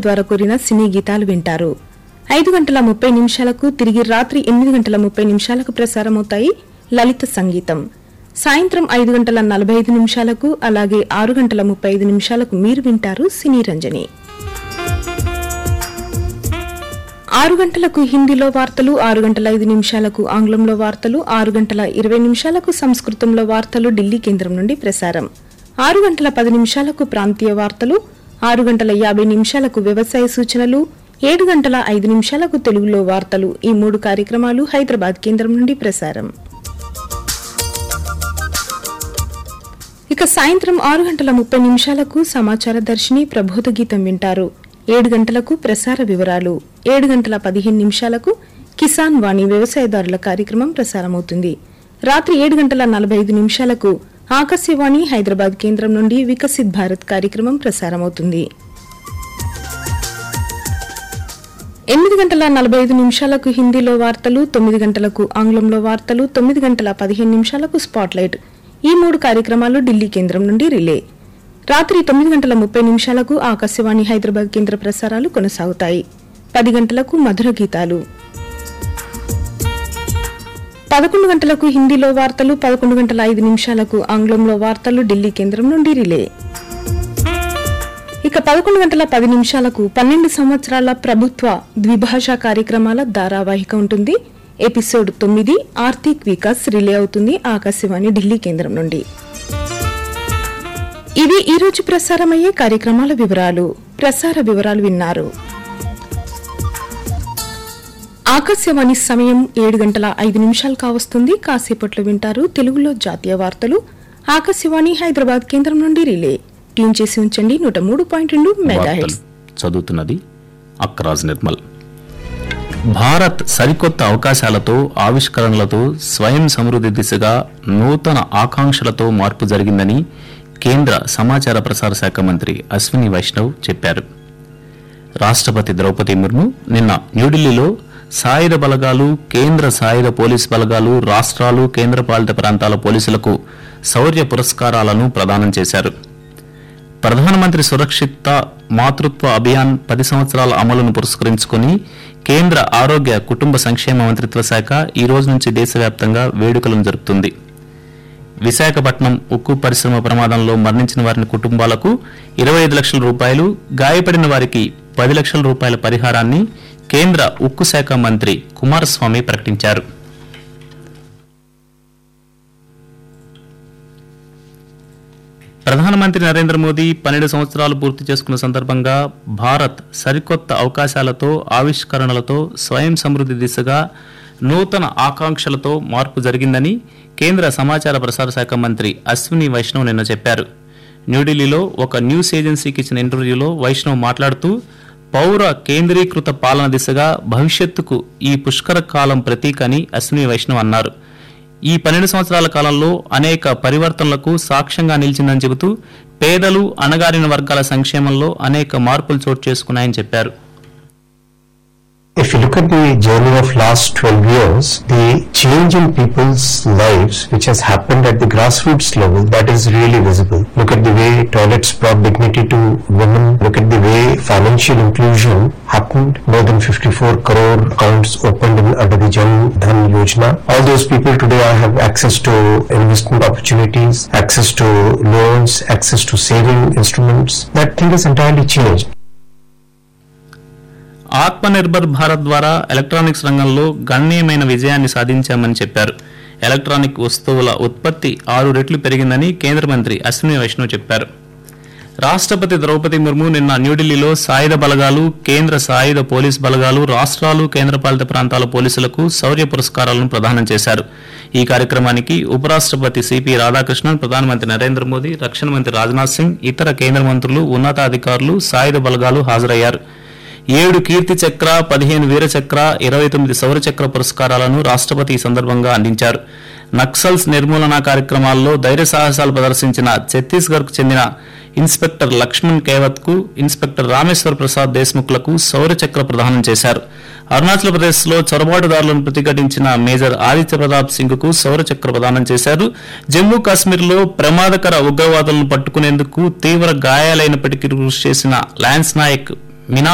ద్వారా కోరిన సినీ గీతాలు వింటారు ఐదు గంటల ముప్పై నిమిషాలకు తిరిగి రాత్రి ఎనిమిది గంటల ముప్పై నిమిషాలకు ప్రసారమవుతాయి లలిత సంగీతం సాయంత్రం ఐదు గంటల నలభై ఐదు నిమిషాలకు అలాగే ఆరు గంటల ముప్పై ఐదు నిమిషాలకు మీరు వింటారు సినీ రంజని ఆరు గంటలకు హిందీలో వార్తలు ఆరు గంటల ఐదు నిమిషాలకు ఆంగ్లంలో వార్తలు ఆరు గంటల ఇరవై నిమిషాలకు సంస్కృతంలో వార్తలు ఢిల్లీ కేంద్రం నుండి ప్రసారం ఆరు గంటల పది నిమిషాలకు ప్రాంతీయ వార్తలు ఆరు గంటల యాభై నిమిషాలకు వ్యవసాయ సూచనలు ఏడు గంటల ఐదు నిమిషాలకు తెలుగులో వార్తలు ఈ మూడు కార్యక్రమాలు హైదరాబాద్ కేంద్రం నుండి ప్రసారం ఇక సాయంత్రం ఆరు గంటల ముప్పై నిమిషాలకు సమాచార దర్శిని ప్రబోధ గీతం వింటారు ఏడు గంటలకు ప్రసార వివరాలు ఏడు గంటల పదిహేను నిమిషాలకు కిసాన్ వాణి వ్యవసాయదారుల కార్యక్రమం ప్రసారమవుతుంది రాత్రి ఏడు గంటల నలభై ఐదు నిమిషాలకు ఆకాశవాణి హైదరాబాద్ కేంద్రం నుండి వికసిత్ భారత్ కార్యక్రమం ప్రసారమవుతుంది ఎనిమిది గంటల నలభై ఐదు నిమిషాలకు హిందీలో వార్తలు తొమ్మిది గంటలకు ఆంగ్లంలో వార్తలు తొమ్మిది గంటల పదిహేను నిమిషాలకు స్పాట్లైట్ ఈ మూడు కార్యక్రమాలు ఢిల్లీ కేంద్రం నుండి రిలే రాత్రి తొమ్మిది గంటల ముప్పై నిమిషాలకు ఆకాశవాణి హైదరాబాద్ కేంద్ర ప్రసారాలు కొనసాగుతాయి పది గంటలకు మధుర గీతాలు పదకొండు గంటలకు హిందీలో వార్తలు పదకొండు గంటల ఐదు నిమిషాలకు ఆంగ్లంలో వార్తలు ఢిల్లీ కేంద్రం నుండి రిలే ఇక పదకొండు గంటల పది నిమిషాలకు పన్నెండు సంవత్సరాల ప్రభుత్వ ద్విభాషా కార్యక్రమాల ధారావాహిక ఉంటుంది ఎపిసోడ్ తొమ్మిది ఆర్థిక్ వికాస్ రిలే అవుతుంది ఆకాశవాణి ఢిల్లీ కేంద్రం నుండి ఇవి ఈ రోజు ప్రసారమయ్యే కార్యక్రమాల వివరాలు ప్రసార వివరాలు విన్నారు ఆకాశవాణి సమయం ఏడు గంటల ఐదు నిమిషాలు కావస్తుంది కాసేపట్లో వింటారు తెలుగులో జాతీయ వార్తలు ఆకాశవాణి హైదరాబాద్ కేంద్రం నుండి రిలే ట్యూన్ చేసి ఉంచండి నూట మూడు పాయింట్ రెండు మెగా వార్తలు చదువుతున్నది అక్రాజ్ నిర్మల్ భారత్ సరికొత్త అవకాశాలతో ఆవిష్కరణలతో స్వయం సమృద్ధి దిశగా నూతన ఆకాంక్షలతో మార్పు జరిగిందని కేంద్ర సమాచార ప్రసార శాఖ మంత్రి అశ్విని వైష్ణవ్ చెప్పారు రాష్ట్రపతి ద్రౌపది ముర్ము నిన్న న్యూఢిల్లీలో సాయుధ బలగాలు కేంద్ర సాయుధ పోలీస్ బలగాలు రాష్ట్రాలు కేంద్రపాలిత ప్రాంతాల పోలీసులకు శౌర్య పురస్కారాలను ప్రదానం చేశారు ప్రధానమంత్రి సురక్షిత మాతృత్వ అభియాన్ పది సంవత్సరాల అమలును పురస్కరించుకుని కేంద్ర ఆరోగ్య కుటుంబ సంక్షేమ మంత్రిత్వ శాఖ ఈ రోజు నుంచి దేశవ్యాప్తంగా వేడుకలను జరుపుతుంది విశాఖపట్నం ఉక్కు పరిశ్రమ ప్రమాదంలో మరణించిన వారిని కుటుంబాలకు ఇరవై ఐదు లక్షల రూపాయలు గాయపడిన వారికి పది లక్షల రూపాయల పరిహారాన్ని కేంద్ర ఉక్కు శాఖ మంత్రి కుమారస్వామి ప్రకటించారు ప్రధానమంత్రి నరేంద్ర మోదీ పన్నెండు సంవత్సరాలు పూర్తి చేసుకున్న సందర్భంగా భారత్ సరికొత్త అవకాశాలతో ఆవిష్కరణలతో స్వయం సమృద్ధి దిశగా నూతన ఆకాంక్షలతో మార్పు జరిగిందని కేంద్ర సమాచార ప్రసార శాఖ మంత్రి అశ్విని వైష్ణవ్ నిన్న చెప్పారు న్యూఢిల్లీలో ఒక న్యూస్ ఏజెన్సీకి ఇచ్చిన ఇంటర్వ్యూలో వైష్ణవ్ మాట్లాడుతూ పౌర కేంద్రీకృత పాలన దిశగా భవిష్యత్తుకు ఈ పుష్కర కాలం ప్రతీక అని అశ్విని వైష్ణవ్ అన్నారు ఈ పన్నెండు సంవత్సరాల కాలంలో అనేక పరివర్తనలకు సాక్ష్యంగా నిలిచిందని చెబుతూ పేదలు అణగారిన వర్గాల సంక్షేమంలో అనేక మార్పులు చోటు చేసుకున్నాయని చెప్పారు If you look at the journey of last 12 years, the change in people's lives which has happened at the grassroots level, that is really visible. Look at the way toilets brought dignity to women. Look at the way financial inclusion happened. More than 54 crore accounts opened in, under the Jan Dhan Yojana. All those people today have access to investment opportunities, access to loans, access to saving instruments. That thing has entirely changed. Atmanirbhar Bharat ద్వారా electronics రంగంలో గణనీయమైన విజయాన్ని సాధించామని చెప్పారు electronic వస్తువుల ఉత్పత్తి ఆరు రెట్లు పెరిగిందని కేంద్ర మంత్రి అశ్విని వైష్ణవ్ చెప్పారు రాష్ట్రపతి ద్రౌపది ముర్ము నిన్న న్యూఢిల్లీలో సాయుధ బలగాలు కేంద్ర సాయుధ పోలీస్ బలగాలు రాష్ట్రాలు కేంద్రపాలిత ప్రాంతాల పోలీసులకు శౌర్య పురస్కారాలను ప్రదానం చేశారు ఈ కార్యక్రమానికి ఉపరాష్ట్రపతి సిపి రాధాకృష్ణన్ ప్రధానమంత్రి నరేంద్ర మోదీ రక్షణ మంత్రి రాజ్నాథ్ సింగ్ ఇతర కేంద్ర మంత్రులు ఉన్నతాధికారులు సాయుధ బలగాలు హాజరయ్యారు ఏడు కీర్తి చక్ర పదిహేను వీర చక్ర ఇరవై తొమ్మిది సౌర చక్ర పురస్కారాలను రాష్ట్రపతి ఈ సందర్భంగా అందించారు నక్సల్స్ నిర్మూలన కార్యక్రమాల్లో ధైర్య సాహసాలు ప్రదర్శించిన ఛత్తీస్గఢ్ కు చెందిన ఇన్స్పెక్టర్ లక్ష్మణ్ కేవత్ కు ఇన్స్పెక్టర్ రామేశ్వర్ ప్రసాద్ దేశ్ముఖ్లకు సౌర చక్ర ప్రదానం చేశారు అరుణాచల్ ప్రదేశ్ లో చొరబాటుదారులను ప్రతిఘటించిన మేజర్ ఆదిత్య ప్రతాప్ సింగ్ కు సౌర చక్ర ప్రదానం చేశారు జమ్మూ కాశ్మీర్ లో ప్రమాదకర ఉగ్రవాదులను పట్టుకునేందుకు తీవ్ర గాయాలైనప్పటికీ కృషి చేసిన లాన్స్ నాయక్ మినా